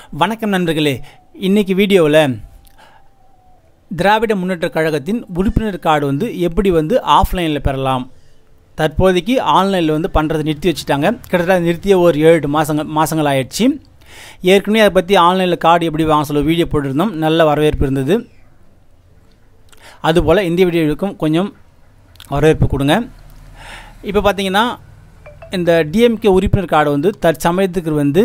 வணக்கம் நண்பர்களே இன்றைக்கி வீடியோவில் திராவிட முன்னேற்ற கழகத்தின் உறுப்பினர் கார்டு வந்து எப்படி வந்து ஆஃப்லைனில் பெறலாம் தற்போதைக்கு ஆன்லைனில் வந்து பண்ணுறதை நிறுத்தி வச்சுட்டாங்க கிட்டத்தட்ட நிறுத்திய ஒரு ஏழு மாதங்கள் மாதங்கள் ஆயிடுச்சு ஏற்கனவே அதை பற்றி ஆன்லைனில் கார்டு எப்படி வாங்க சொல்ல வீடியோ போட்டிருந்தோம் நல்ல வரவேற்பு இருந்தது அதுபோல் இந்த வீடியோவுக்கும் கொஞ்சம் வரவேற்பு கொடுங்க இப்போ பார்த்தீங்கன்னா இந்த டிஎம்கே உறுப்பினர் கார்டு வந்து தற்சமயத்துக்கு வந்து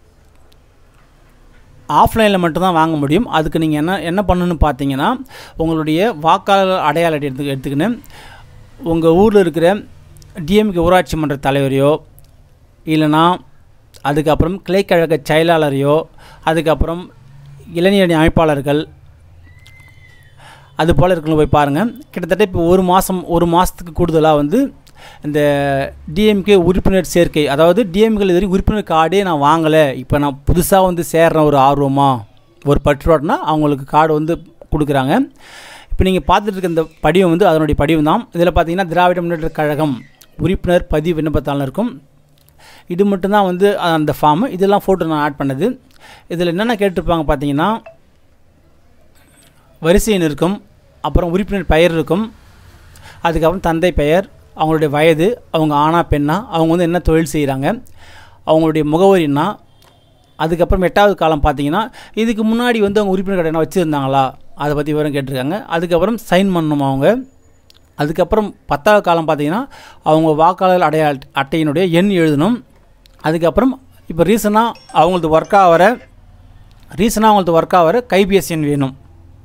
ஆஃப்லைனில் மட்டும்தான் வாங்க முடியும் அதுக்கு நீங்கள் என்ன என்ன பண்ணணும்னு பார்த்தீங்கன்னா உங்களுடைய வாக்காளர் அடையாள அட்டை எடுத்து எடுத்துக்கின்னு உங்கள் ஊரில் இருக்கிற டிஎம்கே ஊராட்சி மன்ற தலைவரையோ இல்லைனா அதுக்கப்புறம் கிளைக்கழக செயலாளரையோ அதுக்கப்புறம் இளைஞரணி அமைப்பாளர்கள் அது போல் இருக்கணும் போய் பாருங்கள் கிட்டத்தட்ட இப்போ ஒரு மாதம் ஒரு மாதத்துக்கு கூடுதலாக வந்து இந்த டிஎம்கே உறுப்பினர் சேர்க்கை அதாவது டிஎம்கே இது வரைக்கும் உறுப்பினர் கார்டே நான் வாங்கலை இப்போ நான் புதுசாக வந்து சேர்றேன் ஒரு ஆர்வமாக ஒரு பற்றுவாட்னா அவங்களுக்கு கார்டு வந்து கொடுக்குறாங்க இப்போ நீங்கள் பார்த்துட்டு இருக்க இந்த படிவம் வந்து அதனுடைய படிவம் தான் இதில் பார்த்தீங்கன்னா திராவிட முன்னேற்ற கழகம் உறுப்பினர் பதிவு விண்ணப்பத்தால் இருக்கும் இது மட்டும்தான் வந்து அந்த ஃபார்மு இதெல்லாம் ஃபோட்டோ நான் ஆட் பண்ணது இதில் என்னென்ன கேட்டிருப்பாங்க பார்த்தீங்கன்னா வரிசை எண் இருக்கும் அப்புறம் உறுப்பினர் பெயர் இருக்கும் அதுக்கப்புறம் தந்தை பெயர் அவங்களுடைய வயது அவங்க ஆணா பெண்ணா அவங்க வந்து என்ன தொழில் செய்கிறாங்க அவங்களுடைய முகவரின்னா அதுக்கப்புறம் எட்டாவது காலம் பார்த்தீங்கன்னா இதுக்கு முன்னாடி வந்து அவங்க உறுப்பினர் கடை என்ன வச்சுருந்தாங்களா அதை பற்றி விவரம் கேட்டிருக்காங்க அதுக்கப்புறம் சைன் பண்ணணும் அவங்க அதுக்கப்புறம் பத்தாவது காலம் பார்த்தீங்கன்னா அவங்க வாக்காளர் அடையாள அட்டையினுடைய எண் எழுதணும் அதுக்கப்புறம் இப்போ ரீசனாக அவங்களது ஒர்க் ஆகிற ரீசனாக அவங்களது ஒர்க் ஆகிற கைபேசி எண் வேணும்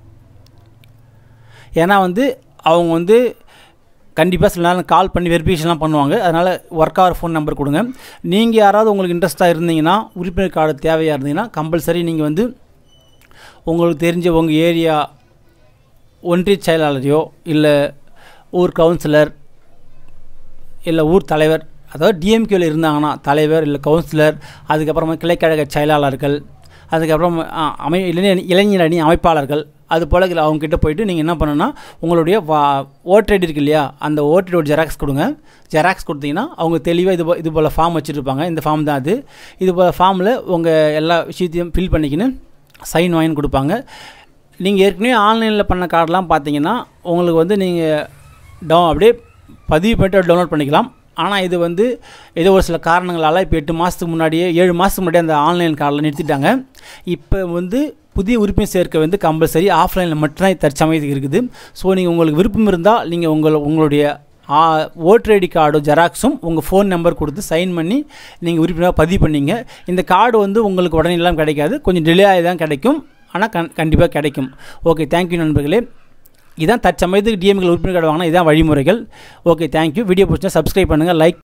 ஏன்னா வந்து அவங்க வந்து கண்டிப்பாக சில நேரம் கால் பண்ணி வெரிஃபிகேஷன்லாம் பண்ணுவாங்க அதனால் ஒர்க் ஆகிற ஃபோன் நம்பர் கொடுங்க நீங்கள் யாராவது உங்களுக்கு இன்ட்ரெஸ்ட்டாக இருந்தீங்கன்னா உறுப்பினர் கார்டு தேவையாக இருந்தீங்கன்னா கம்பல்சரி நீங்கள் வந்து உங்களுக்கு தெரிஞ்ச உங்கள் ஏரியா ஒன்றிய செயலாளரையோ இல்லை ஊர் கவுன்சிலர் இல்லை ஊர் தலைவர் அதாவது டிஎம்கேவில் இருந்தாங்கன்னா தலைவர் இல்லை கவுன்சிலர் அதுக்கப்புறமா கிளைக்கழக செயலாளர்கள் அதுக்கப்புறம் அமை இளைஞர் இளைஞர் அணி அமைப்பாளர்கள் அது போல் அவங்கக்கிட்ட போயிட்டு நீங்கள் என்ன பண்ணணும்னா உங்களுடைய வா ஓட்டர் ஐடி இருக்கு இல்லையா அந்த ஓட்டர் ஐடி ஜெராக்ஸ் கொடுங்க ஜெராக்ஸ் கொடுத்தீங்கன்னா அவங்க தெளிவாக இது போ இது போல் ஃபார்ம் வச்சுருப்பாங்க இந்த ஃபார்ம் தான் அது இது போல் ஃபார்மில் உங்கள் எல்லா விஷயத்தையும் ஃபில் பண்ணிக்கின்னு சைன் வாங்கி கொடுப்பாங்க நீங்கள் ஏற்கனவே ஆன்லைனில் பண்ண கார்டெலாம் பார்த்தீங்கன்னா உங்களுக்கு வந்து நீங்கள் டவு அப்படியே பதிவு பண்ணிட்டு டவுன்லோட் பண்ணிக்கலாம் ஆனால் இது வந்து ஏதோ ஒரு சில காரணங்களால் இப்போ எட்டு மாதத்துக்கு முன்னாடியே ஏழு மாதத்துக்கு முன்னாடியே அந்த ஆன்லைன் கார்டில் நிறுத்திட்டாங்க இப்போ வந்து புதிய உறுப்பினர் சேர்க்கை வந்து கம்பல்சரி ஆஃப்லைனில் மட்டும்தான் தற்சமயத்துக்கு இருக்குது ஸோ நீங்கள் உங்களுக்கு விருப்பம் இருந்தால் நீங்கள் உங்கள் உங்களுடைய ஓட்டர் ஐடி கார்டும் ஜெராக்ஸும் உங்கள் ஃபோன் நம்பர் கொடுத்து சைன் பண்ணி நீங்கள் உறுப்பினராக பதிவு பண்ணிங்க இந்த கார்டு வந்து உங்களுக்கு உடனே எல்லாம் கிடைக்காது கொஞ்சம் டிலே ஆகி தான் கிடைக்கும் ஆனால் கண் கண்டிப்பாக கிடைக்கும் ஓகே தேங்க்யூ நண்பர்களே இதான் தற்சமயத்துக்கு டிஎம்கள் உறுப்பினர் கார்டு வாங்கினா இதான் வழிமுறைகள் ஓகே தேங்க்யூ வீடியோ பிடிச்சா சப்ஸ்கிரைப் பண்ணுங்கள் லைக்